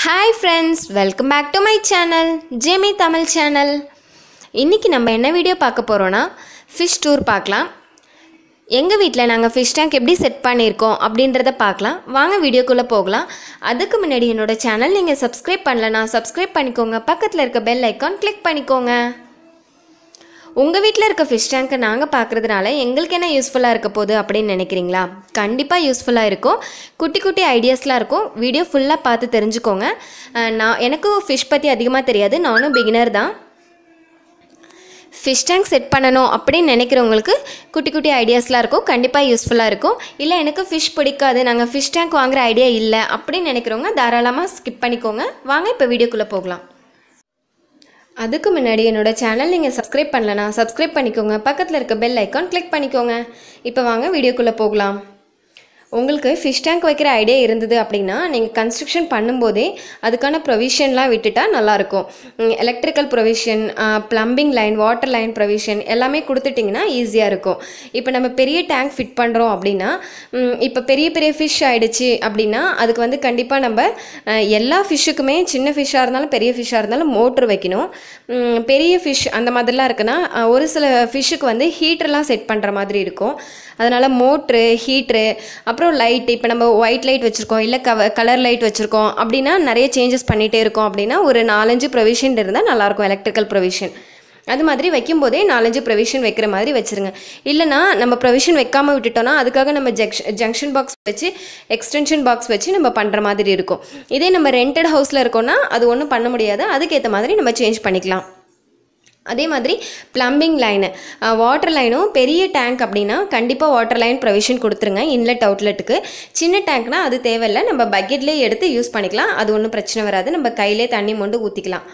hi friends welcome back to my channel Jamie Tamil channel இன்றைக்கி நம்ம என்ன வீடியோ பார்க்க போகிறோன்னா ஃபிஷ் டூர் பார்க்கலாம் எங்கள் வீட்டில் நாங்கள் ஃபிஷ் டேங்க் எப்படி செட் பண்ணியிருக்கோம் அப்படின்றத பார்க்கலாம் வாங்க வீடியோக்குள்ளே போகலாம் அதுக்கு முன்னாடி என்னோட சேனல் நீங்கள் சப்ஸ்கிரைப் பண்ணலனா சப்ஸ்கிரைப் பண்ணிக்கோங்க பக்கத்தில் இருக்க பெல் ஐக்கான் கிளிக் பண்ணிக்கோங்க உங்கள் வீட்டில் இருக்க ஃபிஷ் டேங்க்கை நாங்கள் பார்க்குறதுனால எங்களுக்கு என்ன யூஸ்ஃபுல்லாக இருக்க போகுது அப்படின்னு நினைக்கிறீங்களா கண்டிப்பாக யூஸ்ஃபுல்லாக இருக்கும் குட்டி குட்டி ஐடியாஸ்லாம் இருக்கும் வீடியோ ஃபுல்லாக பார்த்து தெரிஞ்சுக்கோங்க அஹ் நான் எனக்கும் ஃபிஷ் பற்றி அதிகமாக தெரியாது நானும் பிகினர் தான் ஃபிஷ் டேங்க் செட் பண்ணணும் அப்படின்னு நினைக்கிறவங்களுக்கு குட்டி குட்டி ஐடியாஸ்லாம் இருக்கும் கண்டிப்பாக யூஸ்ஃபுல்லாக இருக்கும் இல்லை எனக்கு ஃபிஷ் பிடிக்காது நாங்கள் ஃபிஷ் டேங்க் வாங்குற ஐடியா இல்லை அப்படின்னு நினைக்கிறவங்க தாராளமாக ஸ்கிப் பண்ணிக்கோங்க வாங்க இப்போ வீடியோக்குள்ளே போகலாம் அதுக்கு முன்னாடி என்னோட சேனல் நீங்கள் சப்ஸ்கிரைப் பண்ணலனா சப்ஸ்கிரைப் பண்ணிக்கோங்க பக்கத்தில் இருக்க பெல் ஐக்கான் கிளிக் பண்ணிக்கோங்க இப்போ வாங்க வீடியோக்குள்ளே போகலாம் உங்களுக்கு ஃபிஷ் டேங்க் வைக்கிற ஐடியா இருந்தது அப்படின்னா நீங்கள் கன்ஸ்ட்ரக்ஷன் பண்ணும்போதே அதுக்கான ப்ரொவிஷன்லாம் விட்டுட்டா நல்லாயிருக்கும் electrical provision plumbing line water line provision எல்லாமே கொடுத்துட்டிங்கன்னா ஈஸியாக இருக்கும் இப்போ நம்ம பெரிய டேங்க் ஃபிட் பண்ணுறோம் அப்படின்னா ம், இப்போ பெரிய பெரிய ஃபிஷ் ஆயிடுச்சு அப்படின்னா அதுக்கு வந்து கண்டிப்பாக நம்ம அஹ், எல்லா ஃபிஷ்ஷுக்குமே சின்ன ஃபிஷ்ஷாக இருந்தாலும் பெரிய ஃபிஷ்ஷாக இருந்தாலும் மோட்ரு வைக்கணும் ம், பெரிய ஃபிஷ் அந்த மாதிரிலாம் இருக்குன்னா அஹ், ஒரு சில ஃபிஷ்ஷுக்கு வந்து ஹீட்டர்லாம் செட் பண்ணுற மாதிரி இருக்கும் அதனால் மோட்ரு ஹீட்ரு அப்புறம் லைட் இப்போ நம்ம ஒயிட் லைட் வச்சுருக்கோம் இல்லை கவ கலர் லைட் வச்சுருக்கோம் அப்படின்னா நிறைய சேஞ்சஸ் பண்ணிகிட்டே இருக்கோம் அப்படின்னா ஒரு நாலஞ்சு ப்ரொவிஷன் இருந்தால் நல்லாயிருக்கும் எலக்ட்ரிக்கல் ப்ரொவிஷன் அது மாதிரி வைக்கும்போதே நாலஞ்சு ப்ரொவிஷன் வைக்கிற மாதிரி வச்சுருங்க இல்லைனா நம்ம ப்ரொவிஷன் வைக்காமல் விட்டுட்டோம்னா அதுக்காக நம்ம ஜங்ஷன் ஜங்ஷன் பாக்ஸ் வச்சு எக்ஸ்டென்ஷன் பாக்ஸ் வச்சு நம்ம பண்ணுற மாதிரி இருக்கும் இதே நம்ம ரெண்டட் ஹவுஸில் இருக்கோம்னா அது ஒன்றும் பண்ண முடியாது அதுக்கேற்ற மாதிரி நம்ம சேஞ்ச் பண்ணிக்கலாம் அதே மாதிரி ப்ளம்பிங் லைனு வாட்டர் லைனும் பெரிய டேங்க் அப்படின்னா கண்டிப்பாக வாட்டர் லைன் ப்ரொவிஷன் கொடுத்துருங்க இன்லெட் அவுட்லெட்டுக்கு சின்ன டேங்க்னா அது தேவையில்லை நம்ம பக்கெட்லேயே எடுத்து யூஸ் பண்ணிக்கலாம் அது ஒன்றும் பிரச்சனை வராது நம்ம கையிலே தண்ணி மொண்டு ஊற்றிக்கலாம்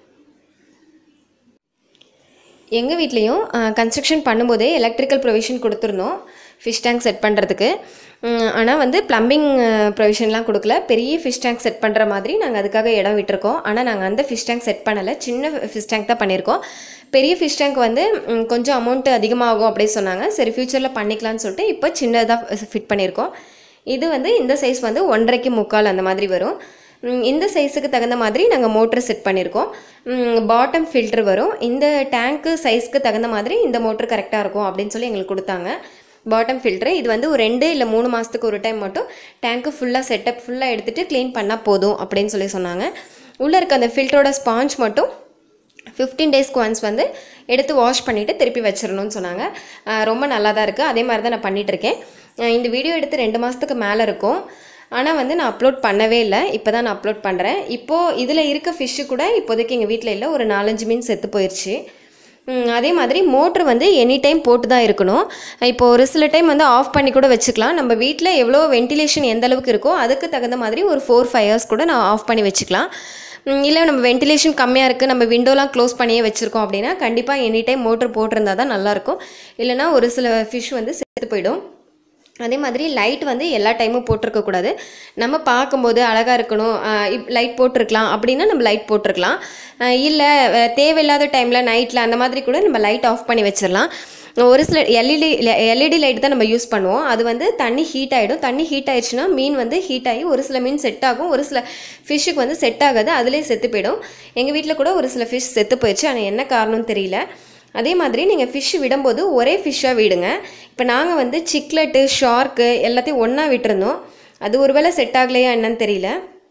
எங்கள் வீட்லேயும் கன்ஸ்ட்ரக்ஷன் பண்ணும்போதே எலக்ட்ரிக்கல் ப்ரொவிஷன் கொடுத்துருந்தோம் ஃபிஷ் டேங்க் செட் பண்ணுறதுக்கு ஆனால் வந்து ப்ளம்பிங் ப்ரொவிஷன்லாம் கொடுக்கல பெரிய ஃபிஷ் டேங்க் செட் பண்ணுற மாதிரி நாங்கள் அதுக்காக இடம் விட்டுருக்கோம் ஆனால் நாங்கள் அந்த ஃபிஷ் டேங்க் செட் பண்ணலை சின்ன ஃபிஷ் டேங்க் தான் பண்ணியிருக்கோம் பெரிய ஃபிஷ் டேங்க் வந்து ம், கொஞ்சம் அமௌண்ட் அதிகமாகும் அப்படின்னு சொன்னாங்க சரி ஃப்யூச்சரில் பண்ணிக்கலாம்னு சொல்லிட்டு இப்போ சின்னதாக ஃபிட் பண்ணியிருக்கோம் இது வந்து இந்த சைஸ் வந்து ஒன்றரைக்கு முக்கால் அந்த மாதிரி வரும் ம், இந்த சைஸுக்கு தகுந்த மாதிரி நாங்கள் மோட்டர் செட் பண்ணியிருக்கோம் பாட்டம் ஃபில்டர் வரும் இந்த டேங்க்கு சைஸ்க்கு தகுந்த மாதிரி இந்த மோட்டர் கரெக்டாக இருக்கும் அப்படின்னு சொல்லி எங்களுக்கு கொடுத்தாங்க பாட்டம் ஃபில்ட்ரு இது வந்து ஒரு ரெண்டு இல்லை மூணு மாதத்துக்கு ஒரு டைம் மட்டும் டேங்க்கு ஃபுல்லாக செட்டப் ஃபுல்லாக எடுத்துகிட்டு க்ளீன் பண்ணால் போதும் அப்படின்னு சொல்லி சொன்னாங்க உள்ளே இருக்க அந்த ஃபில்டரோட ஸ்பாஞ்ச் மட்டும் ஃபிஃப்டீன் டேஸ்க்கு ஒன்ஸ் வந்து எடுத்து வாஷ் பண்ணிவிட்டு திருப்பி வச்சிடணும்னு சொன்னாங்க அஹ் ரொம்ப நல்லா தான் இருக்குது அதே மாதிரி தான் நான் பண்ணிட்டு இருக்கேன் அஹ் இந்த வீடியோ எடுத்து ரெண்டு மாதத்துக்கு மேலே இருக்கும் ஆனால் வந்து நான் அப்லோட் பண்ணவே இல்லை இப்போ தான் நான் அப்லோட் பண்ணுறேன் இப்போது இதில் இருக்க ஃபிஷ்ஷு கூட இப்போதைக்கு எங்கள் வீட்டில் இல்லை ஒரு நாலஞ்சு மீன் செத்து போயிடுச்சு ம், அதே மாதிரி மோட்ரு வந்து எனி டைம் போட்டு தான் இருக்கணும் இப்போ ஒரு சில டைம் வந்து ஆஃப் பண்ணி கூட வச்சுக்கலாம் நம்ம வீட்டில் எவ்வளோ வென்டிலேஷன் எந்த அளவுக்கு இருக்கோ அதுக்கு தகுந்த மாதிரி ஒரு ஃபோர் ஃபைவ் ஹவர்ஸ் கூட நான் ஆஃப் பண்ணி வச்சுக்கலாம் ம், இல்லை நம்ம வென்டிலேஷன் கம்மியாக இருக்குது நம்ம விண்டோலாம் க்ளோஸ் பண்ணியே வச்சுருக்கோம் அப்படின்னா கண்டிப்பாக எனி டைம் மோட்ரு போட்டிருந்தா தான் நல்லாயிருக்கும் இல்லைனா ஒரு சில ஃபிஷ் வந்து செத்து போயிடும் அதே மாதிரி லைட் வந்து எல்லா டைமும் போட்டிருக்கக்கூடாது நம்ம பார்க்கும்போது அழகாக இருக்கணும் லைட் போட்டிருக்கலாம் அப்படின்னா நம்ம லைட் போட்டிருக்கலாம் இல்லை தேவையில்லாத டைமில் நைட்டில் அந்த மாதிரி கூட நம்ம லைட் ஆஃப் பண்ணி வச்சிடலாம் ஒரு சில எல்இடி எல்இடி லைட் தான் நம்ம யூஸ் பண்ணுவோம் அது வந்து தண்ணி ஹீட் ஆகிடும் தண்ணி ஹீட் ஆயிடுச்சுன்னா மீன் வந்து ஹீட் ஆகி ஒரு சில மீன் செட் ஆகும் ஒரு சில ஃபிஷ்ஷுக்கு வந்து செட் ஆகாது அதுலேயே செத்து போயிடும் எங்கள் வீட்டில் கூட ஒரு சில ஃபிஷ் செத்து போயிடுச்சு ஆனால் என்ன காரணம்னு தெரியல அதே மாதிரி நீங்கள் ஃபிஷ் விடும்போது ஒரே ஃபிஷ்ஷாக விடுங்க இப்போ நாங்கள் வந்து சிக்லெட்டு ஷார்க்கு எல்லாத்தையும் ஒன்றா விட்டுருந்தோம் அது ஒருவேளை செட் ஆகலையா என்னன்னு தெரியல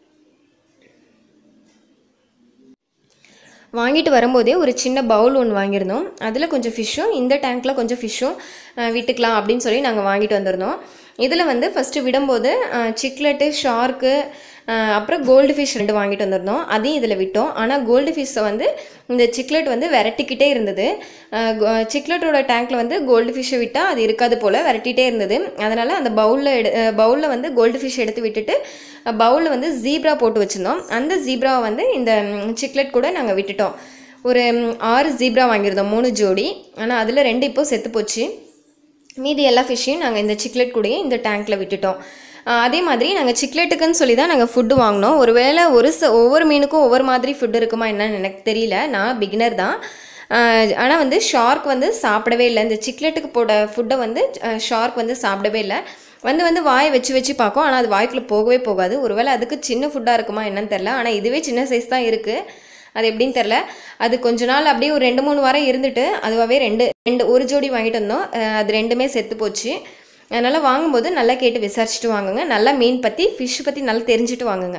வாங்கிட்டு வரும்போதே ஒரு சின்ன பவுல் ஒன்று வாங்கியிருந்தோம் அதில் கொஞ்சம் ஃபிஷ்ஷும் இந்த டேங்க்கில் கொஞ்சம் ஃபிஷ்ஷும் விட்டுக்கலாம் அப்படின்னு சொல்லி நாங்கள் வாங்கிட்டு வந்திருந்தோம் இதில் வந்து ஃபஸ்ட்டு விடும்போது சிக்லெட்டு ஷார்க்கு அப்புறம் கோல்டு ஃபிஷ் ரெண்டு வாங்கிட்டு வந்திருந்தோம் அதையும் இதில் விட்டோம் ஆனால் கோல்டு ஃபிஷ்ஷை வந்து இந்த சிக்லெட் வந்து விரட்டிக்கிட்டே இருந்தது சிக்லெட்டோட டேங்க்கில் வந்து கோல்டு ஃபிஷ்ஷை விட்டால் அது இருக்காது போல் விரட்டிகிட்டே இருந்தது அதனால் அந்த பவுலில் எடு பவுலில் வந்து கோல்டு ஃபிஷ் எடுத்து விட்டுட்டு பவுலில் வந்து ஜீப்ரா போட்டு வச்சுருந்தோம் அந்த ஜீப்ராவை வந்து இந்த சிக்லெட் கூட நாங்கள் விட்டுட்டோம் ஒரு ம், ஆறு ஜீப்ரா வாங்கியிருந்தோம் மூணு ஜோடி ஆனால் அதில் ரெண்டு இப்போ செத்து போச்சு மீதி எல்லா ஃபிஷ்ஷையும் நாங்கள் இந்த சிக்லெட் கூடயே இந்த டேங்க்கில் விட்டுட்டோம் ஆஹ் அதே மாதிரி நாங்கள் சிக்லெட்டுக்குன்னு சொல்லி தான் நாங்கள் ஃபுட்டு வாங்கினோம் ஒருவேளை ஒரு ச ஒவ்வொரு மீனுக்கும் ஒவ்வொரு மாதிரி ஃபுட் இருக்குமா என்னன்னு எனக்கு தெரியல நான் பிகினர் தான் ஆனால் வந்து ஷார்க் வந்து சாப்பிடவே இல்லை இந்த சிக்லெட்டுக்கு போட ஃபுட்டை வந்து ஷார்க் வந்து சாப்பிடவே இல்லை வந்து வந்து வாயை வச்சு வச்சு பார்க்கும் ஆனால் அது வாய்க்குள்ளே போகவே போகாது ஒருவேளை அதுக்கு சின்ன ஃபுட்டாக இருக்குமா என்னன்னு தெரில ஆனால் இதுவே சின்ன சைஸ் தான் இருக்குது அது எப்படின்னு தெரில அது கொஞ்ச நாள் அப்படியே ஒரு ரெண்டு மூணு வாரம் இருந்துட்டு அதுவாகவே ரெண்டு ரெண்டு ஒரு ஜோடி வாங்கிட்டு வந்தோம் அஹ் அது ரெண்டுமே செத்து போச்சு அதனால் வாங்கும்போது நல்லா கேட்டு விசாரிச்சுட்டு வாங்குங்க நல்லா மீன் பற்றி ஃபிஷ் பற்றி நல்லா தெரிஞ்சுட்டு வாங்குங்க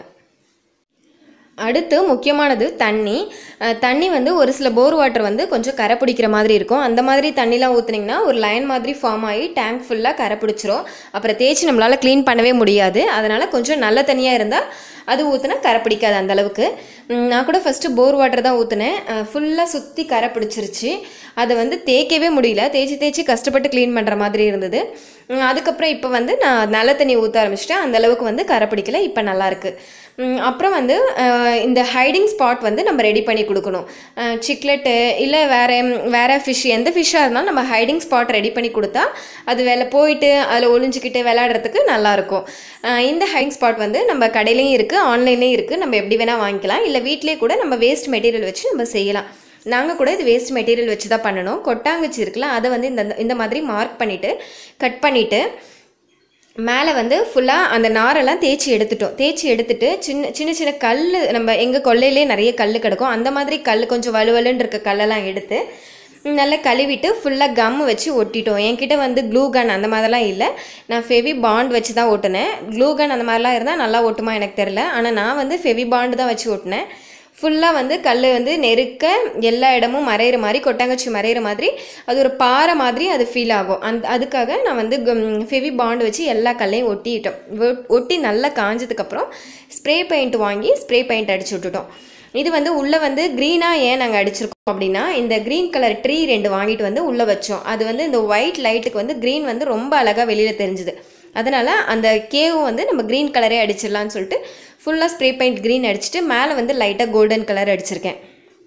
அடுத்து முக்கியமானது தண்ணி அஹ் தண்ணி வந்து ஒரு சில போர் வாட்டர் வந்து கொஞ்சம் கரை பிடிக்கிற மாதிரி இருக்கும் அந்த மாதிரி தண்ணிலாம் ஊற்றுனீங்கன்னா ஒரு லைன் மாதிரி ஃபார்ம் ஆகி டேங்க் ஃபுல்லாக கரை பிடிச்சிரும் அப்புறம் தேய்ச்சி நம்மளால் க்ளீன் பண்ணவே முடியாது அதனால் கொஞ்சம் நல்ல தண்ணியாக இருந்தால் அது ஊற்றுனா கரை பிடிக்காது அந்த அளவுக்கு உம், நான் கூட ஃபஸ்ட்டு போர் வாட்டர் தான் ஊற்றினேன் ஃபுல்லாக சுற்றி கரை பிடிச்சிருச்சு அதை வந்து தேய்க்கவே முடியல தேய்ச்சி தேய்ச்சி கஷ்டப்பட்டு க்ளீன் பண்ணுற மாதிரி இருந்தது உம், அதுக்கப்புறம் இப்போ வந்து நான் நல்ல தண்ணி ஊற்ற ஆரம்பிச்சிட்டேன் அந்த அளவுக்கு வந்து கரை பிடிக்கல இப்போ நல்லாயிருக்கு ம், அப்புறம் வந்து அஹ், இந்த ஹைடிங் ஸ்பாட் வந்து நம்ம ரெடி பண்ணி கொடுக்கணும் சிக்லெட்டு இல்லை வேறு வேறு ஃபிஷ் எந்த ஃபிஷ்ஷாக இருந்தாலும் நம்ம ஹைடிங் ஸ்பாட் ரெடி பண்ணி கொடுத்தா அது வேலை போயிட்டு அதில் ஒளிஞ்சிக்கிட்டு விளையாடுறதுக்கு நல்லாயிருக்கும் அஹ், இந்த ஹைடிங் ஸ்பாட் வந்து நம்ம கடையிலையும் இருக்குது ஆன்லைன்லேயும் இருக்குது நம்ம எப்படி வேணால் வாங்கிக்கலாம் இல்லை வீட்டிலே கூட நம்ம வேஸ்ட் மெட்டீரியல் வச்சு நம்ம செய்யலாம் நாங்கள் கூட இது வேஸ்ட் மெட்டீரியல் வச்சு தான் பண்ணணும் கொட்டாங்குச்சி இருக்குல்ல அதை வந்து இந்த இந்த மாதிரி மார்க் பண்ணிவிட்டு கட் பண்ணிவிட்டு மேலே வந்து ஃபுல்லாக அந்த நாரெல்லாம் தேய்ச்சி எடுத்துட்டோம் தேய்ச்சி எடுத்துட்டு சின்ன சின்ன சின்ன கல் நம்ம எங்கள் கொல்லையிலே நிறைய கல் கிடக்கும் அந்த மாதிரி கல் கொஞ்சம் வலுவலுன்னு இருக்க கல்லெல்லாம் எடுத்து நல்லா கழுவிட்டு ஃபுல்லாக கம் வச்சு ஒட்டிட்டோம் என்கிட்ட வந்து க்ளூ கன் அந்த மாதிரிலாம் இல்லை நான் ஃபெவி பாண்ட் வச்சு தான் ஓட்டினேன் க்ளூ கன் அந்த மாதிரிலாம் இருந்தால் நல்லா ஒட்டுமா எனக்கு தெரில ஆனால் நான் வந்து ஃபெவி பாண்டு தான் வச்சு ஓட்டினேன் ஃபுல்லாக வந்து கல் வந்து நெருக்க எல்லா இடமும் மறையிற மாதிரி கொட்டாங்கச்சி மறையிற மாதிரி அது ஒரு பாறை மாதிரி அது ஃபீல் ஆகும் அந்த அதுக்காக நான் வந்து ஃபெவி பாண்ட் வச்சு எல்லா கல்லையும் ஒட்டிட்டோம் ஒ- ஒட்டி நல்லா காஞ்சதுக்கப்புறம் ஸ்ப்ரே பெயிண்ட் வாங்கி ஸ்ப்ரே பெயிண்ட் அடிச்சு விட்டுட்டோம் இது வந்து உள்ளே வந்து க்ரீனாக ஏன் நாங்கள் அடிச்சிருக்கோம் அப்படின்னா இந்த க்ரீன் கலர் ட்ரீ ரெண்டு வாங்கிட்டு வந்து உள்ளே வச்சோம் அது வந்து இந்த ஒயிட் லைட்டுக்கு வந்து க்ரீன் வந்து ரொம்ப அழகாக வெளியில் தெரிஞ்சுது அதனால் அந்த கேவும் வந்து நம்ம க்ரீன் கலரே அடிச்சிடலான்னு சொல்லிட்டு ஃபுல்லாக ஸ்ப்ரே பெயிண்ட் க்ரீன் அடிச்சுட்டு மேலே வந்து லைட்டாக கோல்டன் கலர் அடிச்சிருக்கேன்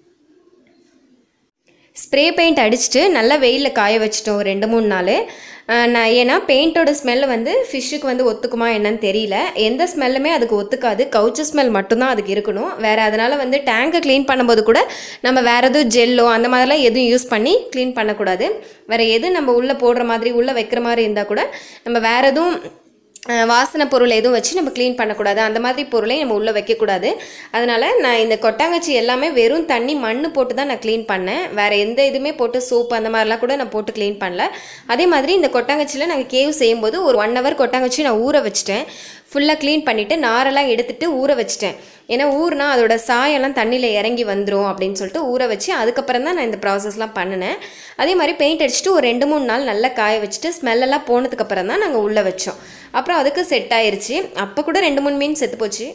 ஸ்ப்ரே பெயிண்ட் அடிச்சுட்டு நல்லா வெயிலில் காய வச்சிட்டோம் ஒரு ரெண்டு மூணு நாள் அஹ் நான் ஏன்னா பெயிண்டோட ஸ்மெல் வந்து ஃபிஷ்ஷுக்கு வந்து ஒத்துக்குமா என்னன்னு தெரியல எந்த ஸ்மெல்லுமே அதுக்கு ஒத்துக்காது கவுச்சு ஸ்மெல் மட்டும்தான் அதுக்கு இருக்கணும் வேறு அதனால் வந்து டேங்கை க்ளீன் பண்ணும்போது கூட நம்ம வேறு எதுவும் ஜெல்லோ அந்த மாதிரிலாம் எதுவும் யூஸ் பண்ணி க்ளீன் பண்ணக்கூடாது வேறு எது நம்ம உள்ளே போடுற மாதிரி உள்ளே வைக்கிற மாதிரி இருந்தால் கூட நம்ம வேறு எதுவும் அஹ் வாசனை பொருள் எதுவும் வச்சு நம்ம க்ளீன் பண்ணக்கூடாது அந்த மாதிரி பொருளையும் நம்ம உள்ளே வைக்கக்கூடாது அதனால் நான் இந்த கொட்டாங்கச்சி எல்லாமே வெறும் தண்ணி மண் போட்டு தான் நான் க்ளீன் பண்ணேன் வேறு எந்த இதுவுமே போட்டு சோப்பு அந்த மாதிரிலாம் கூட நான் போட்டு க்ளீன் பண்ணல அதே மாதிரி இந்த கொட்டாங்கச்சியில் நாங்கள் கேவ் செய்யும்போது ஒரு ஒன் ஹவர் கொட்டாங்கச்சி நான் ஊற வச்சுட்டேன் ஃபுல்லாக க்ளீன் பண்ணிவிட்டு நாரெல்லாம் எடுத்துட்டு ஊற வச்சுட்டேன் ஏன்னா ஊர்னா அதோட சாயெல்லாம் தண்ணியில் இறங்கி வந்துடும் அப்படின்னு சொல்லிட்டு ஊற வச்சு அதுக்கப்புறம் தான் நான் இந்த ப்ராசஸ்லாம் பண்ணினேன் அதே மாதிரி பெயிண்ட் அடிச்சுட்டு ஒரு ரெண்டு மூணு நாள் நல்லா காய வச்சுட்டு ஸ்மெல்லெல்லாம் போனதுக்கப்புறம் தான் நாங்கள் உள்ளே வச்சோம் அப்புறம் அதுக்கு செட் ஆயிருச்சு அப்போ கூட ரெண்டு மூணு மீன் செத்து போச்சு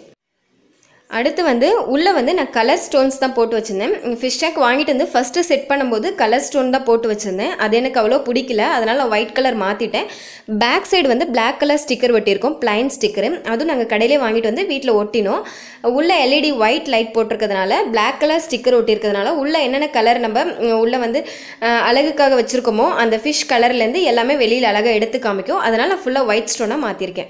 அடுத்து வந்து உள்ளே வந்து நான் கலர் ஸ்டோன்ஸ் தான் போட்டு வச்சுருந்தேன் ஃபிஷ் டேக் வாங்கிட்டு வந்து ஃபஸ்ட்டு செட் பண்ணும்போது கலர் ஸ்டோன் தான் போட்டு வச்சுருந்தேன் அது எனக்கு அவ்வளோ பிடிக்கல அதனால் ஒயிட் கலர் மாற்றிட்டேன் பேக் சைடு வந்து Black கலர் ஸ்டிக்கர் ஒட்டியிருக்கோம் பிளைன் ஸ்டிக்கரு அதுவும் நாங்கள் கடையிலே வாங்கிட்டு வந்து வீட்டில் ஒட்டினோம் உள்ள எல்இடி ஒயிட் லைட் போட்டிருக்கிறதுனால Black கலர் ஸ்டிக்கர் ஒட்டியிருக்கிறதுனால உள்ள என்னென்ன கலர் நம்ம உம், உள்ள வந்து அஹ், அழகுக்காக வச்சுருக்கோமோ அந்த ஃபிஷ் கலர்லேருந்து எல்லாமே வெளியில் அழகாக எடுத்து காமிக்கும் அதனால் ஃபுல்லாக ஒயிட் ஸ்டோனாக மாற்றிருக்கேன்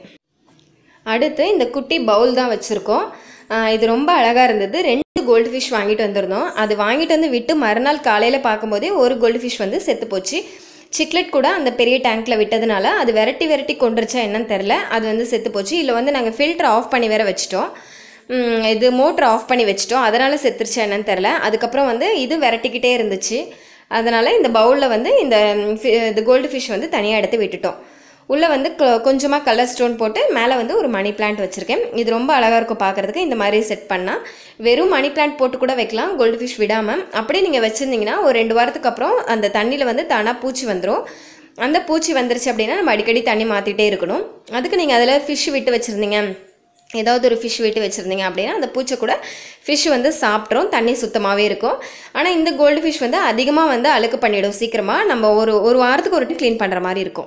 அடுத்து இந்த குட்டி பவுல் தான் வச்சுருக்கோம் இது ரொம்ப அழகாக இருந்தது ரெண்டு கோல்டு ஃபிஷ் வாங்கிட்டு வந்திருந்தோம் அது வாங்கிட்டு வந்து விட்டு மறுநாள் காலையில் பார்க்கும்போதே ஒரு கோல்டு ஃபிஷ் வந்து செத்து போச்சு சிக்லெட் கூட அந்த பெரிய டேங்க்கில் விட்டதுனால அது விரட்டி விரட்டி கொண்டுருச்சா என்னன்னு தெரில அது வந்து செத்து போச்சு இல்லை வந்து நாங்கள் ஃபில்டர் ஆஃப் பண்ணி வேற வச்சிட்டோம் உம், இது மோட்டர் ஆஃப் பண்ணி வச்சிட்டோம் அதனால் செத்துருச்சா என்னன்னு தெரில அதுக்கப்புறம் வந்து இது விரட்டிக்கிட்டே இருந்துச்சு அதனால் இந்த பவுலில் வந்து இந்த ம், fi- இந்த கோல்டு ஃபிஷ் வந்து தனியாக எடுத்து விட்டுட்டோம் உள்ளே வந்து கொ- கொஞ்சமாக கலர் ஸ்டோன் போட்டு மேலே வந்து ஒரு மணி பிளான்ட் வச்சுருக்கேன் இது ரொம்ப அழகாக இருக்கும் பார்க்குறதுக்கு இந்த மாதிரி செட் பண்ணால் வெறும் மணி பிளான்ட் போட்டு கூட வைக்கலாம் கோல்டு ஃபிஷ் விடாமல் அப்படியே நீங்கள் வச்சுருந்தீங்கன்னா ஒரு ரெண்டு வாரத்துக்கு அப்புறம் அந்த தண்ணியில் வந்து தானாக பூச்சி வந்துடும் அந்த பூச்சி வந்துருச்சு அப்படின்னா நம்ம அடிக்கடி தண்ணி மாற்றிட்டே இருக்கணும் அதுக்கு நீங்கள் அதில் ஃபிஷ் விட்டு வச்சுருந்தீங்க ஏதாவது ஒரு ஃபிஷ் விட்டு வச்சுருந்தீங்க அப்படின்னா அந்த பூச்சை கூட ஃபிஷ் வந்து சாப்பிட்றோம் தண்ணி சுத்தமாகவே இருக்கும் ஆனால் இந்த கோல்டு ஃபிஷ் வந்து அதிகமாக வந்து அழுக்கு பண்ணிடும் சீக்கிரமாக நம்ம ஒரு ஒரு வாரத்துக்கு ஒரு க்ளீன் பண்ணுற மாதிரி இருக்கும்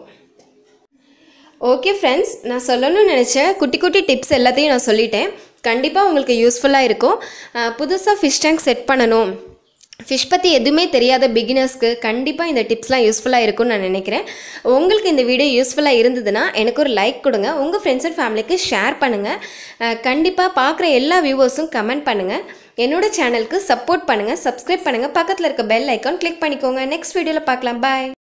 ஓகே ஃப்ரெண்ட்ஸ் நான் சொல்லணும்னு நினச்ச குட்டி குட்டி டிப்ஸ் எல்லாத்தையும் நான் சொல்லிட்டேன் கண்டிப்பாக உங்களுக்கு யூஸ்ஃபுல்லாக இருக்கும் புதுசாக ஃபிஷ் டேங்க் செட் பண்ணணும் ஃபிஷ் பற்றி எதுவுமே தெரியாத பிகினர்ஸ்க்கு கண்டிப்பாக இந்த டிப்ஸ்லாம் யூஸ்ஃபுல்லாக இருக்கும்னு நான் நினைக்கிறேன் உங்களுக்கு இந்த வீடியோ யூஸ்ஃபுல்லாக இருந்ததுன்னா எனக்கு ஒரு லைக் கொடுங்க உங்கள் ஃப்ரெண்ட்ஸ் அண்ட் ஃபேமிலிக்கு ஷேர் பண்ணுங்கள் கண்டிப்பாக பார்க்குற எல்லா வியூவர்ஸும் கமெண்ட் பண்ணுங்கள் என்னோட சேனலுக்கு சப்போர்ட் பண்ணுங்கள் சப்ஸ்கிரைப் பண்ணுங்கள் பக்கத்தில் இருக்க பெல் ஐக்கான் கிளிக் பண்ணிக்கோங்க நெக்ஸ்ட் வீடியோவில் பார்க்கலாம் பாய்